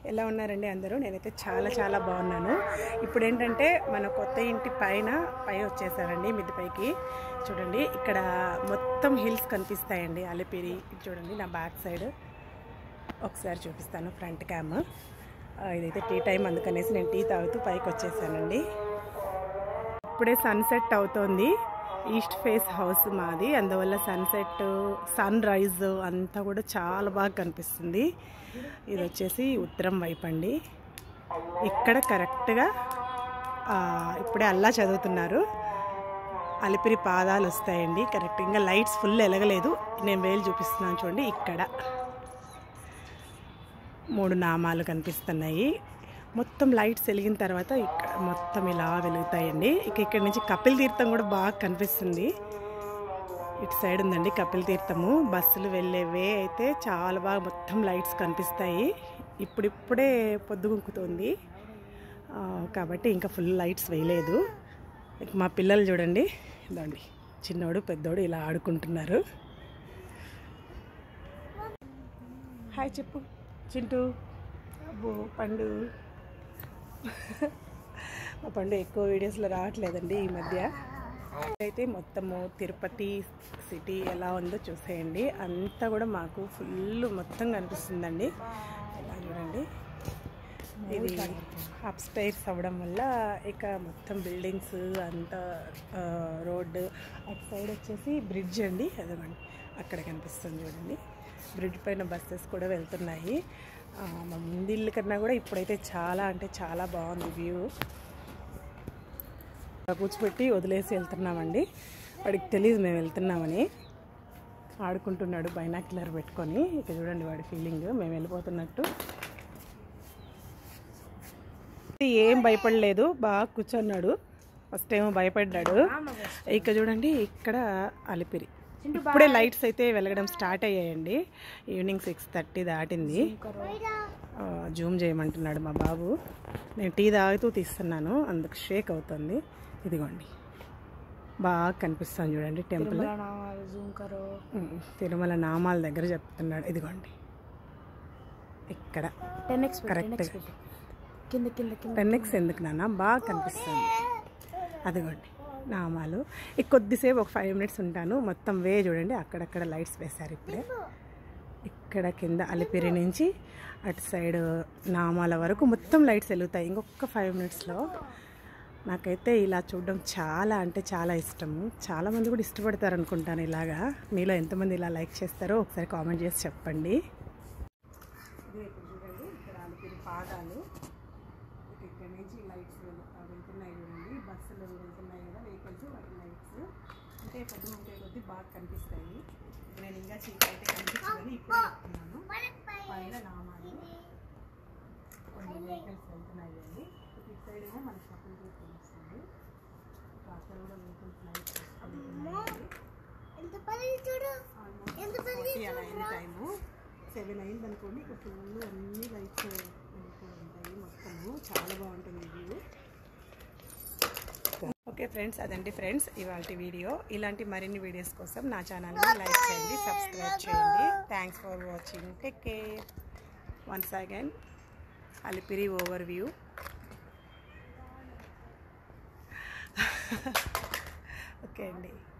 ఎలా ఉన్నారండి అందరూ నేనైతే చాలా చాలా బాగున్నాను ఇప్పుడు ఏంటంటే మన కొత్త ఇంటి పైన పై వచ్చేసానండి మిద్ది పైకి చూడండి ఇక్కడ మొత్తం హిల్స్ కనిపిస్తాయండి అలిపిరి ఇది చూడండి నా బ్యాక్ సైడ్ ఒకసారి చూపిస్తాను ఫ్రంట్ క్యామ్ ఆ, ఇదైతే టీ టైం అందుకనేసి నేను టీ తాగుతూ పైకి వచ్చేసానండి ఇప్పుడే సన్సెట్ అవుతోంది ఈస్ట్ ఫేస్ హౌస్ మాది అందువల్ల సన్సెట్ సన్ రైజ్ అంతా కూడా చాలా బాగా కనిపిస్తుంది ఇది వచ్చేసి ఉత్తరం వైపు అండి ఇక్కడ కరెక్ట్గా ఆ, ఇప్పుడే అల్లా చదువుతున్నారు అలిపిరి పాదాలు వస్తాయండి కరెక్ట్ ఇంకా లైట్స్ ఫుల్ ఎలగలేదు నేను వేలు చూపిస్తున్నాను చూడండి ఇక్కడ మూడు నామాలు కనిపిస్తున్నాయి మొత్తం లైట్స్ వెలిగిన తర్వాత ఇక్కడ మొత్తం ఇలా వెలుగుతాయండి ఇక ఇక్కడ నుంచి కపిల్ తీర్థం కూడా బాగా కనిపిస్తుంది ఇటు సైడ్ ఉందండి కపిల్ తీర్థము బస్సులు వెళ్ళే వే అయితే చాలా బాగా మొత్తం లైట్స్ కనిపిస్తాయి ఇప్పుడిప్పుడే పొద్దుగుంకుతుంది ఆ, కాబట్టి ఇంకా ఫుల్ లైట్స్ వేయలేదు ఇక మా పిల్లలు చూడండి ఇదండి చిన్నోడు పెద్దోడు ఇలా ఆడుకుంటున్నారు హాయ్ చెప్పు చింటూ అబ్బో పండు మా పండు ఎక్కువ వీడియోస్లో రావట్లేదండి ఈ మధ్య అయితే మొత్తము తిరుపతి సిటీ ఎలా ఉందో చూసేయండి అంతా కూడా మాకు ఫుల్ మొత్తం కనిపిస్తుందండి ఇలా చూడండి ఇది అప్ స్టైర్స్ అవ్వడం వల్ల ఇక మొత్తం బిల్డింగ్స్ అంతా రోడ్ అటు సైడ్ వచ్చేసి బ్రిడ్జ్ అండి అదనండి అక్కడ కనిపిస్తుంది చూడండి బ్రిడ్జ్ పైన బస్సెస్ కూడా వెళ్తున్నాయి ఆ, మా ముందు ఇల్లు కన్నా కూడా ఇప్పుడైతే చాలా అంటే చాలా బాగుంది వ్యూ కూర్చోపెట్టి వదిలేసి వెళ్తున్నామండి వాడికి తెలియదు మేము వెళ్తున్నామని ఆడుకుంటున్నాడు బైనాక్యులర్ పెట్టుకొని ఇక చూడండి వాడి ఫీలింగ్ మేము వెళ్ళిపోతున్నట్టు ఏం భయపడలేదు బాగా కూర్చున్నాడు ఫస్ట్ ఏమో భయపడ్డాడు ఇక చూడండి ఇక్కడ అలిపిరి ఇప్పుడే లైట్స్ అయితే వెలగడం స్టార్ట్ అయ్యాయండి ఈవినింగ్ సిక్స్ థర్టీ దాటింది ఆ, జూమ్ చేయమంటున్నాడు మా బాబు నేను టీ తాగుతూ తీస్తున్నాను అందుకు షేక్ అవుతుంది ఇదిగోండి బాగా కనిపిస్తుంది చూడండి టెంపుల్ జూమ్ కరో ఉమ్, తిరుమల నామాల దగ్గర చెప్తున్నాడు ఇదిగోండి ఇక్కడ టెన్ ఎక్స్ కరెక్ట్గా కింద కింద కింద టెన్ ఎక్స్ ఎందుకు నాన్న బాగా కనిపిస్తుంది అదిగోండి నామాలు ఇక కొద్దిసేపు ఒక ఫైవ్ మినిట్స్ ఉంటాను మొత్తం వే చూడండి అక్కడక్కడ లైట్స్ వేశారు ఇప్పుడే ఇక్కడ కింద అలిపిరి నుంచి అటు సైడ్ నామాల వరకు మొత్తం లైట్స్ వెలుగుతాయి ఇంకొక ఫైవ్ మినిట్స్లో నాకైతే ఇలా చూడడం చాలా అంటే చాలా ఇష్టము చాలామంది కూడా ఇష్టపడతారు అనుకుంటాను ఇలాగా మీలో ఎంతమంది ఇలా లైక్ చేస్తారో ఒకసారి కామెంట్ చేసి చెప్పండి ఇదే ఇప్పుడు చూడండి ఇక్కడ అలిపిరి పాదాలు ఇక ఇక్కడ నుంచి లైట్స్ వెళ్తున్నాయి చూడండి బస్సులు వెళ్తున్నాయి కదా వెహికల్స్ వాటి లైట్స్ అంటే పొద్దున ఉంటే కొద్దీ బాగా కనిపిస్తాయి ఇప్పుడు నేను ఇంకా చీకటి అయితే కనిపించదని ఇప్పుడే చెప్తున్నాను పైన నామాలు కొన్ని వెహికల్స్ వెళ్తున్నాయి అండి ఇటు సైడ్ ఏమో మన షాపింగ్ తీసుకొని వస్తుంది ఇక అక్కడ కూడా వెహికల్స్ లైట్స్ అలా అయింది టైము సెవెన్ అయింది అనుకోండి ఇక ఫుల్ అన్ని లైట్స్ వెళ్తూ ఉంటాయి మొత్తము చాలా బాగుంటుంది వ్యూ ఓకే ఫ్రెండ్స్ అదండి ఫ్రెండ్స్ ఇవాళ వీడియో ఇలాంటి మరిన్ని వీడియోస్ కోసం నా ఛానల్ని లైక్ చేయండి సబ్స్క్రైబ్ చేయండి thanks for watching take care once again Alipiri over view okay అండి